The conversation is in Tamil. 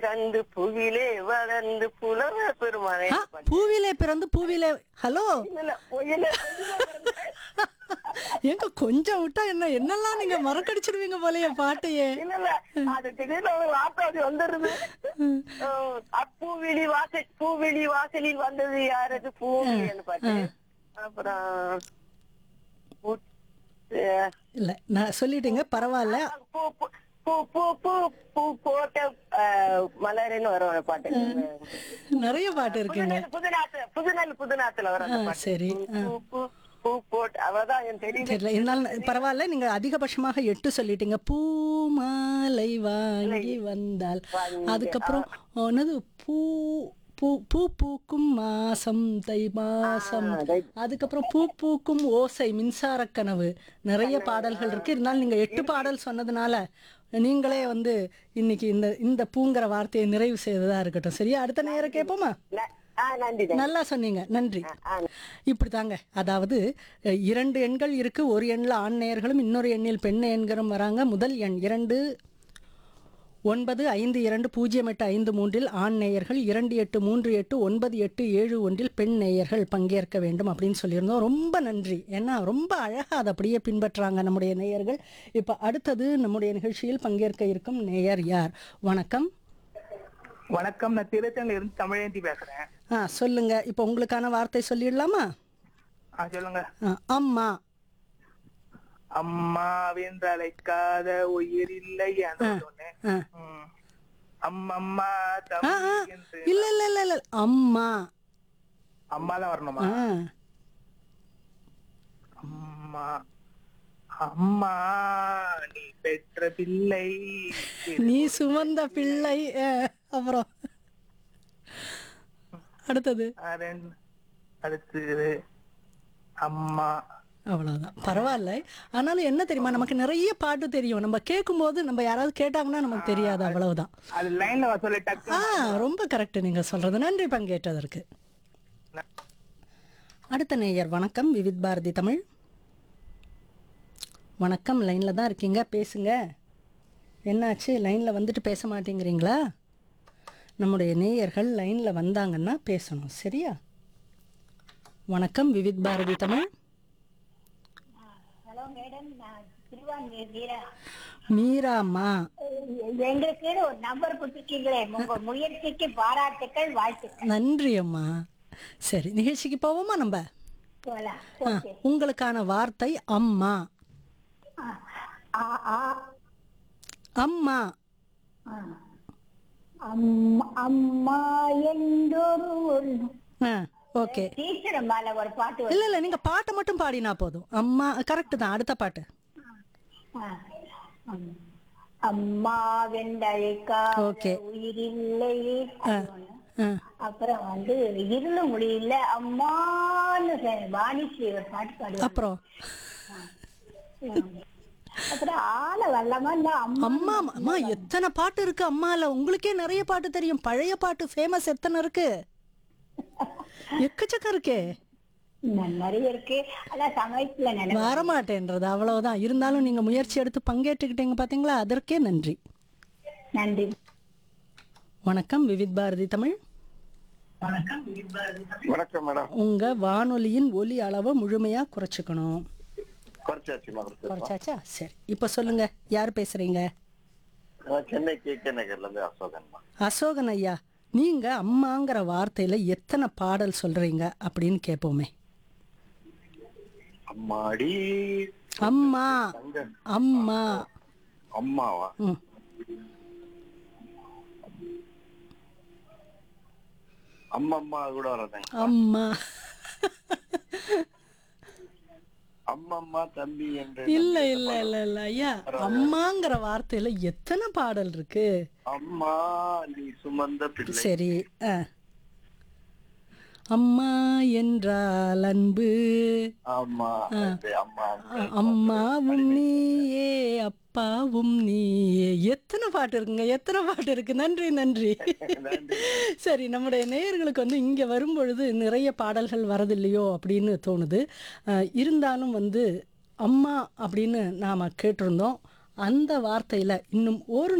பிறந்து புவிலே வளர்ந்து புலவ பெருமானே ஆ, பூவிலே பிறந்து பூவிலே ஹலோ இல்ல, பொய்யிலே பொய்யிலே பிறந்தேன். எங்க கொஞ்சம் விட்டா என்ன என்னெல்லாம் நீங்க மறக்கடிச்சிருவீங்க போலயே பாட்டையே இல்ல இல்ல அது திடீர்னு ஒரு வார்த்தை அது வந்துருது அஹ், அப்பூவிழி வாசல் பூவிழி வாசலில் வந்தது யாரது பூவிழின்னு பாட்டு அப்புறம் பூ- அஹ், இல்ல நான் சொல்லிட்டீங்க பரவாயில்ல பூ பூ- பூ பூ பூ பூ போட்ட அஹ், மலருன்னு வரும் அந்த பாட்டு நிறைய பாட்டு இருக்குங்க புதுநெல் புதுநாத்து புதுநெல் புதுநாத்துல வரும் அந்த ஆ, பாட்டு சரி பூ பூ பூ போட்டு அவதான் எனக்கு தெரியும் தெரியல இருந்தாலும் பரவாயில்ல நீங்க அதிகபட்சமாக எட்டு சொல்லிட்டீங்க பூமாலை வாங்கி வந்தால் அதுக்கப்புறம் என்னது பூ பூ பூ பூக்கும் மாசம் தை மாசம் அதுக்கப்புறம் பூ பூக்கும் ஓசை மின்சார கனவு நிறைய பாடல்கள் இருக்கு இருந்தாலும் நீங்க எட்டு பாடல் சொன்னதுனால நீங்களே வந்து இன்னைக்கு இந்த இந்த பூங்கிற வார்த்தையை நிறைவு செய்ததா இருக்கட்டும் சரியா அடுத்த நேரம் கேட்போமா ந- ஆ நன்றி நன்றி. நல்லா சொன்னீங்க நன்றி ஆ இப்படி தாங்க அதாவது அஹ், இரண்டு எண்கள் இருக்கு ஒரு எண்ணில் ஆண் நேயர்களும் இன்னொரு எண்ணில் பெண் எண்களும் வராங்க முதல் எண் இரண்டு ஒன்பது ஐந்து இரண்டு பூஜ்ஜியம் எட்டு ஐந்து மூன்றில் ஆண் நேயர்கள் இரண்டு எட்டு மூன்று எட்டு ஒன்பது எட்டு ஏழு ஒன்றில் பெண் நேயர்கள் பங்கேற்க வேண்டும் அப்படின்னு சொல்லியிருந்தோம் ரொம்ப நன்றி ஏன்னா ரொம்ப அழகாக அதை அப்படியே பின்பற்றுறாங்க நம்முடைய நேயர்கள் இப்போ அடுத்தது நம்முடைய நிகழ்ச்சியில் பங்கேற்க இருக்கும் நேயர் யார் வணக்கம் வணக்கம் நான் திருச்செங்கல இருந்து தமிழேந்தி பேசுறேன் ஆ சொல்லுங்க இப்போ உங்களுக்கான வார்த்தை சொல்லிடலாமா ஆ சொல்லுங்க ஆ, அம்மா அம்மாவென்று அழைக்காத உயிர் இல்லை அந்த ஒண்ணு ஆ ம். அம்மம்மா ஆ, தம்பி ஆ. என்று இல்ல இல்ல இல்ல இல்ல அம்மா அம்மா தான் வரணுமா ஆ, அம்மா அம்மா நீ பெற்ற பிள்ளை நீ சுமந்த பிள்ளை ஆ, அப்புறம் அடுத்தது அரண் அடுத்தது அம்மா அவ்வளவுதான் பரவாயில்ல ஆனாலும் என்ன தெரியுமா நமக்கு நிறைய பாட்டு தெரியும் நம்ம கேட்கும்போது நம்ம யாராவது கேட்டாங்கன்னா நமக்கு தெரியாது அவ்வளவுதான் அது லைன்ல வர சொல்லி டக்கு ஆ ரொம்ப கரெக்ட் நீங்க சொல்றது நன்றி பங்கேற்றதற்கு அடுத்த நேயர் வணக்கம் விவித் பாரதி தமிழ் வணக்கம் லைன்ல தான் இருக்கீங்க பேசுங்க என்னாச்சு லைன்ல வந்துட்டு பேச மாட்டேங்கிறீங்களா நம்முடைய நேயர்கள் லைன்ல வந்தாங்கன்னா பேசணும் சரியா வணக்கம் விவித் பாரதி தமிழ் ஹலோ மேடம் நான் திருவான்மையூர் வீரா மீராம்மா எங்களுக்கு ஒரு நம்பர் கொடுத்துருக்கீங்களே உங்க முயற்சிக்கு பாராட்டுக்கள் வாழ்த்துக்கள் நன்றி அம்மா சரி நிகழ்ச்சிக்கு போவோமா நம்ம போலாம் ஆ, உங்களுக்கான வார்த்தை அம்மா ஆ, ஆ, ஆ, அம்மா ஆ. அம்மா அம்மா என்றொரு ஒரு ஆ ஓகே டீச்சர் மேல ஒரு பாட்டு வரும். இல்ல இல்ல நீங்க பாட்டை மட்டும் பாடினா போதும் அம்மா கரெக்ட் தான் அடுத்த பாட்டு ஆ. அம். அம்மா வெண்டழைக்கா Okay. உயிரில்லையே ஆ, அப்புறம் வந்து இருள மொழியில அம்மான்னு வாணிசி ஒரு பாட்டு பாடுவாங்க அப்புறம் அப்புறம் ஆள வரலாமா இல்ல அம்மா அம்மா அம்மா எத்தனை பாட்டு இருக்கு அம்மால உங்களுக்கே நிறைய பாட்டு தெரியும் பழைய பாட்டு ஃபேமஸ் எத்தனை இருக்கு எக்கச்சக்கம் இருக்கே ந- நிறைய இருக்கு அதான் சமயத்துல நினைவு வரமாட்டேன்றது அவ்வளவுதான் இருந்தாலும் நீங்க முயற்சி எடுத்து பங்கேற்றுக்கிட்டீங்க பாத்தீங்களா அதற்கே நன்றி நன்றி வணக்கம் விவித் பாரதி தமிழ் வணக்கம் மேடம் உங்க வானொலியின் ஒலி அளவை முழுமையா குறைச்சுக்கணும் குறைச்சாச்சு மேடம் குறைச்சாச்சா சரி இப்ப சொல்லுங்க யார் பேசுறீங்க நான் சென்னை கே கே நகர்ல இருந்து அசோகன்மா அசோகன் ஐயா நீங்க அம்மாங்கிற வார்த்தையில எத்தனை பாடல் சொல்றீங்க அப்படின்னு கேட்போமே அம்மாடி அம்மா தங்க அம்மா அம்மாவா ம். அம்மம்மா கூட வர்றதுங்க அம்மா அம்மம்மா தம்பி என்று இல்ல இல்ல இல்ல இல்ல ஐயா அம்மாங்கிற வார்த்தையில எத்தனை பாடல் இருக்கு அம்மா நீ சுமந்த பிள்ளை சரி ஆ. அம்மா என்றால் அன்பு ஆமா அது அம்மா அ- அம்மாவும் நீயே அப்பாவும் நீயே எத்தனை பாட்டு இருக்குங்க எத்தனை பாட்டு இருக்கு நன்றி நன்றி சரி நம்முடைய நேயர்களுக்கு வந்து இங்கே வரும்பொழுது நிறைய பாடல்கள் வரதில்லையோ அப்படின்னு தோணுது அஹ், இருந்தாலும் வந்து அம்மா அப்படின்னு நாம் கேட்டிருந்தோம் அந்த வார்த்தையில் இன்னும் ஒரு